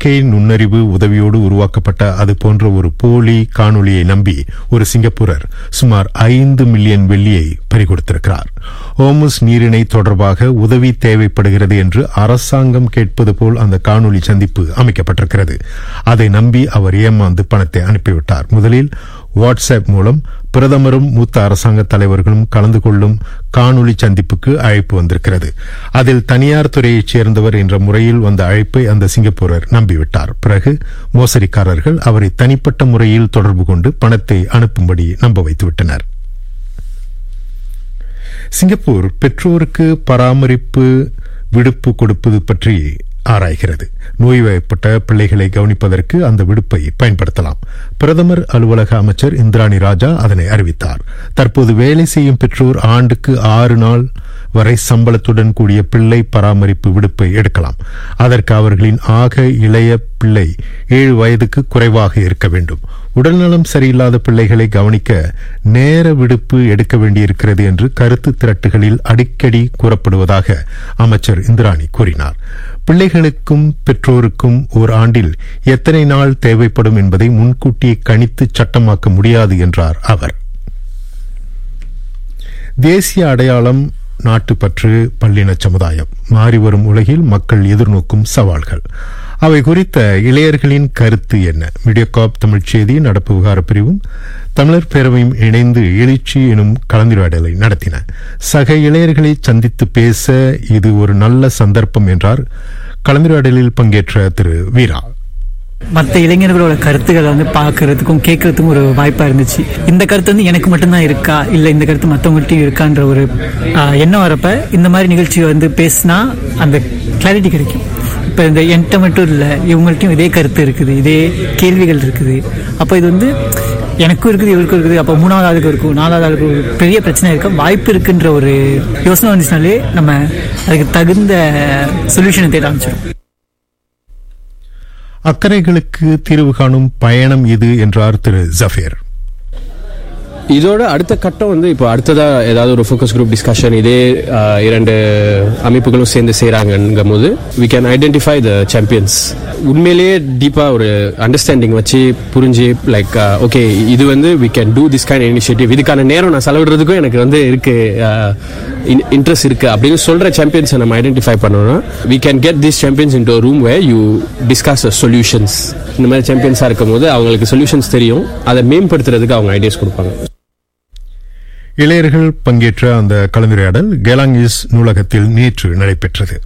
செயற்கை நுண்ணறிவு உதவியோடு உருவாக்கப்பட்ட அது போன்ற ஒரு போலி காணொளியை நம்பி ஒரு சிங்கப்பூரர் சுமார் ஐந்து மில்லியன் வெள்ளியை பறிகொடுத்திருக்கிறார் ஓமுஸ் நீரிணை தொடர்பாக உதவி தேவைப்படுகிறது என்று அரசாங்கம் கேட்பது போல் அந்த காணொளி சந்திப்பு அமைக்கப்பட்டிருக்கிறது அதை நம்பி அவர் ஏமாந்து பணத்தை அனுப்பிவிட்டார் முதலில் வாட்ஸ்அப் மூலம் பிரதமரும் மூத்த அரசாங்க தலைவர்களும் கலந்து கொள்ளும் காணொளி சந்திப்புக்கு அழைப்பு வந்திருக்கிறது அதில் தனியார் துறையைச் சேர்ந்தவர் என்ற முறையில் வந்த அழைப்பை அந்த சிங்கப்பூரர் நம்பிவிட்டார் பிறகு மோசடிக்காரர்கள் அவரை தனிப்பட்ட முறையில் தொடர்பு கொண்டு பணத்தை அனுப்பும்படி நம்ப வைத்துவிட்டனர் சிங்கப்பூர் பெற்றோருக்கு பராமரிப்பு விடுப்பு கொடுப்பது பற்றி ஆராய்கிறது நோய்வாய்ப்பட்ட பிள்ளைகளை கவனிப்பதற்கு அந்த விடுப்பை பயன்படுத்தலாம் பிரதமர் அலுவலக அமைச்சர் இந்திராணி ராஜா அதனை அறிவித்தார் தற்போது வேலை செய்யும் பெற்றோர் ஆண்டுக்கு ஆறு நாள் வரை சம்பளத்துடன் கூடிய பிள்ளை பராமரிப்பு விடுப்பை எடுக்கலாம் அதற்கு அவர்களின் ஆக இளைய பிள்ளை ஏழு வயதுக்கு குறைவாக இருக்க வேண்டும் உடல்நலம் சரியில்லாத பிள்ளைகளை கவனிக்க நேர விடுப்பு எடுக்க வேண்டியிருக்கிறது என்று கருத்து திரட்டுகளில் அடிக்கடி கூறப்படுவதாக அமைச்சர் இந்திராணி கூறினார் பிள்ளைகளுக்கும் பெற்றோருக்கும் ஓர் ஆண்டில் எத்தனை நாள் தேவைப்படும் என்பதை முன்கூட்டியே கணித்து சட்டமாக்க முடியாது என்றார் அவர் தேசிய அடையாளம் நாட்டுப்பற்று பல்லின சமுதாயம் மாறிவரும் உலகில் மக்கள் எதிர்நோக்கும் சவால்கள் அவை குறித்த இளையர்களின் கருத்து என்ன மீடியாகாப் தமிழ்ச் செய்தி நடப்பு விவகார பிரிவும் தமிழர் பேரவையும் இணைந்து எழுச்சி எனும் கலந்துரையாடலை நடத்தின சக இளையர்களை சந்தித்து பேச இது ஒரு நல்ல சந்தர்ப்பம் என்றார் கலந்துரையாடலில் பங்கேற்ற திரு வீரா மற்ற இளைஞர்களோட கருத்துக்களை வந்து பார்க்கறதுக்கும் கேட்கறதுக்கும் ஒரு வாய்ப்பாக இருந்துச்சு இந்த கருத்து வந்து எனக்கு மட்டும்தான் இருக்கா இல்லை இந்த கருத்து மற்றவங்கள்ட்டையும் இருக்கான்ற ஒரு ஆஹ், எண்ணம் வரப்ப இந்த மாதிரி நிகழ்ச்சி வந்து பேசினா அந்த கிளாரிட்டி கிடைக்கும் இப்போ இந்த என்கிட்ட மட்டும் இல்லை இவங்கள்ட்டையும் இதே கருத்து இருக்குது இதே கேள்விகள் இருக்குது அப்போ இது வந்து எனக்கும் இருக்குது இவருக்கும் இருக்குது அப்போ மூணாவது ஆளுக்கு இருக்கும் நாலாவது ஆளுக்கு ஒரு பெரிய பிரச்சனை இருக்க வாய்ப்பு இருக்குன்ற ஒரு யோசனை வந்துச்சுனாலே நம்ம அதுக்கு தகுந்த சொல்யூஷனை தேட ஆரம்பிச்சிடும் அக்கறைகளுக்கு தீர்வு காணும் பயணம் இது என்றார் திரு ஜஃபேர் இதோட அடுத்த கட்டம் வந்து இப்போ அடுத்ததா ஏதாவது ஒரு ஃபோக்கஸ் குரூப் டிஸ்கஷன் இதே ஆஹ், இரண்டு அமைப்புகளும் சேர்ந்து செய்கிறாங்கங்கும் போது we can identify the champions உண்மையிலேயே டீப்பாக ஒரு அண்டர்ஸ்டாண்டிங் வச்சு புரிஞ்சு லைக் ஓகே இது வந்து we can do this kind initiative இதுக்கான நேரம் நான் செலவிடுறதுக்கும் எனக்கு வந்து இருக்கு இன்ட்ரெஸ்ட் இருக்கு அப்படின்னு சொல்ற சாம்பியன்ஸை நம்ம ஐடென்டிஃபை பண்ணோம்னா we can get this champions in room way you discuss solutions இந்த மாதிரி சாம்பியன்ஸாக இருக்கும் போது அவங்களுக்கு சொல்யூஷன்ஸ் தெரியும் அதை மேம்படுத்துறதுக்கு அவங்க ஐடியாஸ் கொடுப்பாங்க இளையர்கள் பங்கேற்ற அந்த கலந்துரையாடல் கெலாங்கிஸ் நூலகத்தில் நேற்று நடைபெற்றது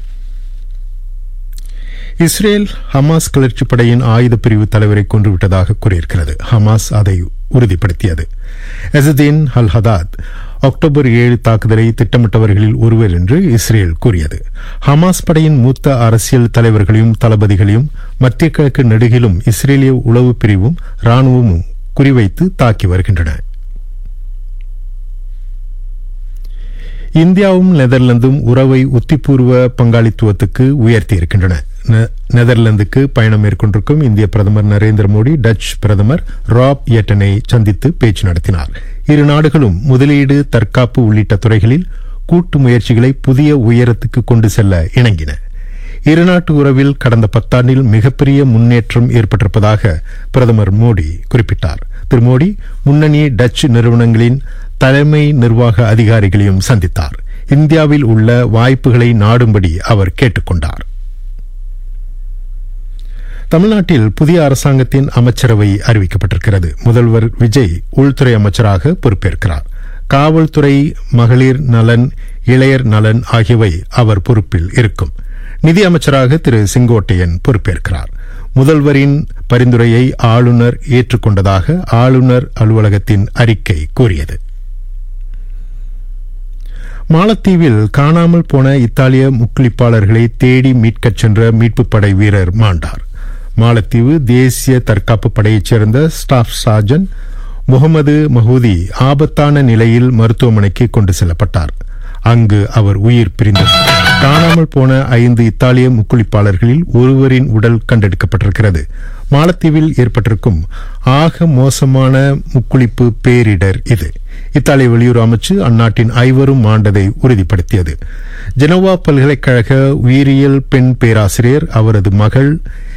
இஸ்ரேல் ஹமாஸ் கிளர்ச்சிப் படையின் ஆயுத பிரிவு தலைவரை கொன்றுவிட்டதாக கூறியிருக்கிறது ஹமாஸ் அதை உறுதிப்படுத்தியது எசதீன் அல் ஹதாத் அக்டோபர் ஏழு தாக்குதலை திட்டமிட்டவர்களில் ஒருவர் என்று இஸ்ரேல் கூறியது ஹமாஸ் படையின் மூத்த அரசியல் தலைவர்களையும் தளபதிகளையும் மத்திய கிழக்கு நெடுகிலும் இஸ்ரேலிய உளவு பிரிவும் ராணுவமும் குறிவைத்து தாக்கி வருகின்றன இந்தியாவும் நெதர்லாந்தும் உறவை உத்திபூர்வ பங்காளித்துவத்துக்கு உயர்த்தியிருக்கின்றன நெ- நெதர்லாந்துக்கு பயணம் மேற்கொண்டிருக்கும் இந்திய பிரதமர் நரேந்திர மோடி டச் பிரதமர் ராப் எட்டனை சந்தித்து பேச்சு நடத்தினார் இரு நாடுகளும் முதலீடு தற்காப்பு உள்ளிட்ட துறைகளில் கூட்டு முயற்சிகளை புதிய உயரத்துக்கு கொண்டு செல்ல இணங்கின இருநாட்டு உறவில் கடந்த பத்தாண்டில் மிகப்பெரிய முன்னேற்றம் ஏற்பட்டிருப்பதாக பிரதமர் மோடி குறிப்பிட்டார் திரு மோடி முன்னணி டச் நிறுவனங்களின் தலைமை நிர்வாக அதிகாரிகளையும் சந்தித்தார் இந்தியாவில் உள்ள வாய்ப்புகளை நாடும்படி அவர் கேட்டுக் கொண்டார் தமிழ்நாட்டில் புதிய அரசாங்கத்தின் அமைச்சரவை அறிவிக்கப்பட்டிருக்கிறது முதல்வர் விஜய் உள்துறை அமைச்சராக பொறுப்பேற்கிறார் காவல்துறை மகளிர் நலன் இளையர் நலன் ஆகியவை அவர் பொறுப்பில் இருக்கும் நிதி அமைச்சராக திரு செங்கோட்டையன் பொறுப்பேற்கிறார் முதல்வரின் பரிந்துரையை ஆளுநர் ஏற்றுக்கொண்டதாக ஆளுநர் அலுவலகத்தின் அறிக்கை கூறியது மாலத்தீவில் காணாமல் போன இத்தாலிய முக்குளிப்பாளர்களை தேடி மீட்கச் சென்ற மீட்புப் படை வீரர் மாண்டார் மாலத்தீவு தேசிய தற்காப்பு படையைச் சேர்ந்த ஸ்டாஃப் சார்ஜன் முகமது மஹூதி ஆபத்தான நிலையில் மருத்துவமனைக்கு கொண்டு செல்லப்பட்டார் அங்கு அவர் உயிர் பிரிந்தார் காணாமல் போன ஐந்து இத்தாலிய முக்குளிப்பாளர்களில் ஒருவரின் உடல் கண்டெடுக்கப்பட்டிருக்கிறது மாலத்தீவில் ஏற்பட்டிருக்கும் ஆக மோசமான முக்குளிப்பு பேரிடர் இது இத்தாலிய வெளியுறவு அமைச்சு அந்நாட்டின் ஐவரும் மாண்டதை உறுதிப்படுத்தியது ஜெனோவா பல்கலைக்கழக உயிரியல் பெண் பேராசிரியர் அவரது மகள்